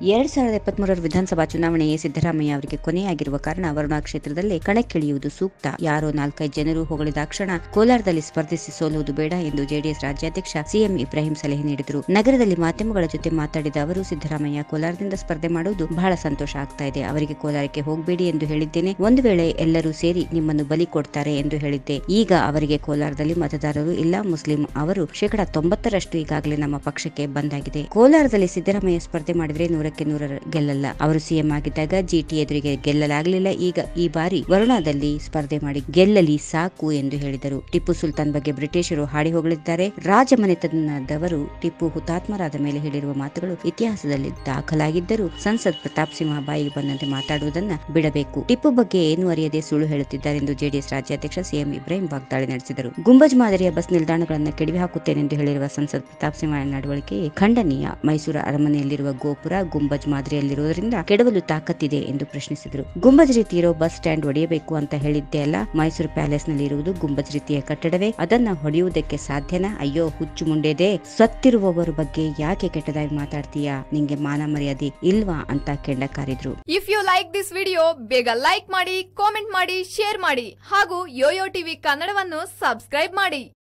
ಎರಡ್ ಸಾವಿರದ ಇಪ್ಪತ್ಮೂರರ ವಿಧಾನಸಭಾ ಚುನಾವಣೆಯೇ ಸಿದ್ದರಾಮಯ್ಯ ಅವರಿಗೆ ಕೊನೆಯಾಗಿರುವ ಕಾರಣ ವರುಣಾ ಕ್ಷೇತ್ರದಲ್ಲಿ ಕಣಕ್ಕಿಳಿಯುವುದು ಸೂಕ್ತ ಯಾರೋ ನಾಲ್ಕೈದು ಜನರು ಹೊಗಳಿದಾಕ್ಷಣ ಕೋಲಾರದಲ್ಲಿ ಸ್ಪರ್ಧಿಸಿ ಸೋಲುವುದು ಬೇಡ ಎಂದು ಜೆಡಿಎಸ್ ರಾಜ್ಯಾಧ್ಯಕ್ಷ ಸಿಎಂ ಇಬ್ರಾಹಿಂ ಸಲಹೆ ನೀಡಿದರು ನಗರದಲ್ಲಿ ಮಾಧ್ಯಮಗಳ ಜೊತೆ ಮಾತಾಡಿದ ಅವರು ಸಿದ್ದರಾಮಯ್ಯ ಕೋಲಾರದಿಂದ ಸ್ಪರ್ಧೆ ಮಾಡುವುದು ಬಹಳ ಸಂತೋಷ ಆಗ್ತಾ ಇದೆ ಅವರಿಗೆ ಕೋಲಾರಕ್ಕೆ ಹೋಗಬೇಡಿ ಎಂದು ಹೇಳಿದ್ದೇನೆ ಒಂದು ವೇಳೆ ಎಲ್ಲರೂ ಸೇರಿ ನಿಮ್ಮನ್ನು ಬಲಿ ಕೊಡ್ತಾರೆ ಎಂದು ಹೇಳಿದ್ದೆ ಈಗ ಅವರಿಗೆ ಕೋಲಾರದಲ್ಲಿ ಮತದಾರರು ಇಲ್ಲ ಮುಸ್ಲಿಂ ಅವರು ಶೇಕಡ ತೊಂಬತ್ತರಷ್ಟು ಈಗಾಗಲೇ ನಮ್ಮ ಪಕ್ಷಕ್ಕೆ ಬಂದಾಗಿದೆ ಕೋಲಾರದಲ್ಲಿ ಸಿದ್ದರಾಮಯ್ಯ ಸ್ಪರ್ಧೆ ಮಾಡಿದ್ರೆ ನೂರಕ್ಕೆ ನೂರ ಗೆಲ್ಲಲ್ಲ ಅವರು ಸಿಎಂ ಆಗಿದ್ದಾಗ ಜಿಟಿ ಎದುರಿಗೆ ಗೆಲ್ಲಲಾಗಲಿಲ್ಲ ಈಗ ಈ ಬಾರಿ ವರುಣಾದಲ್ಲಿ ಸ್ಪರ್ಧೆ ಮಾಡಿ ಗೆಲ್ಲಲಿ ಸಾಕು ಎಂದು ಹೇಳಿದರು ಟಿಪ್ಪು ಸುಲ್ತಾನ್ ಬಗ್ಗೆ ಬ್ರಿಟಿಷರು ಹಾಡಿ ಹೋಗಲಿದ್ದಾರೆ ರಾಜಮನೆತನದವರು ಟಿಪ್ಪು ಹುತಾತ್ಮರಾದ ಮೇಲೆ ಹೇಳಿರುವ ಮಾತುಗಳು ಇತಿಹಾಸದಲ್ಲಿ ದಾಖಲಾಗಿದ್ದರೂ ಸಂಸದ್ ಪ್ರತಾಪ್ ಸಿಂಹ ಬಾಯಿಗೆ ಬಂದಂತೆ ಮಾತಾಡುವುದನ್ನ ಬಿಡಬೇಕು ಟಿಪ್ಪು ಬಗ್ಗೆ ಏನು ಅರಿಯದೆ ಸುಳ್ಳು ಹೇಳುತ್ತಿದ್ದಾರೆ ಎಂದು ಜೆಡಿಎಸ್ ರಾಜ್ಯಾಧ್ಯಕ್ಷ ಸಿಎಂ ಇಬ್ರಾಹಿಂ ವಾಗ್ದಾಳಿ ನಡೆಸಿದರು ಗುಂಬಜ್ ಮಾದರಿಯ ಬಸ್ ನಿಲ್ದಾಣಗಳನ್ನು ಕೆಡವಿ ಹಾಕುತ್ತೇನೆಂದು ಹೇಳಿರುವ ಸಂಸದ್ ಪ್ರತಾಪ್ ಸಿಂಹ ನಡವಳಿಕೆ ಖಂಡನೀಯ ಮೈಸೂರು ಅರಮನೆಯಲ್ಲಿರುವ ಗೋಪುರ ಗುಂಬಜ್ ಮಾದರಿಯಲ್ಲಿರುವುದರಿಂದ ಕೆಡವಲು ತಾಕತ್ತಿದೆ ಎಂದು ಪ್ರಶ್ನಿಸಿದರು ಗುಂಬಜ್ ರೀತಿ ಇರೋ ಬಸ್ ಸ್ಟ್ಯಾಂಡ್ ಒಡೆಯಬೇಕು ಅಂತ ಹೇಳಿದ್ದೆ ಅಲ್ಲ ಮೈಸೂರು ಪ್ಯಾಲೇಸ್ ನಲ್ಲಿ ಇರುವುದು ಗುಂಬಜ್ ರೀತಿಯ ಕಟ್ಟಡವೇ ಅದನ್ನ ಹೊಡೆಯುವುದಕ್ಕೆ ಸಾಧ್ಯನಾ ಅಯ್ಯೋ ಹುಚ್ಚು ಮುಂಡೆದೆ ಸತ್ತಿರುವವರ ಬಗ್ಗೆ ಯಾಕೆ ಕೆಟ್ಟದಾಗಿ ಮಾತಾಡ್ತೀಯಾ ನಿಂಗೆ ಮಾನ ಮರ್ಯಾದೆ ಇಲ್ವಾ ಅಂತ ಕೆಂಡ ಕಾರಿದ್ರು if you like this video ಬೇಗ ಲೈಕ್ ಮಾಡಿ ಕಾಮೆಂಟ್ ಮಾಡಿ ಶೇರ್ ಮಾಡಿ ಹಾಗೂ ಯೋಯೋ ಟಿವಿ ಕನ್ನಡವನ್ನು ಸಬ್ಸ್ಕ್ರೈಬ್ ಮಾಡಿ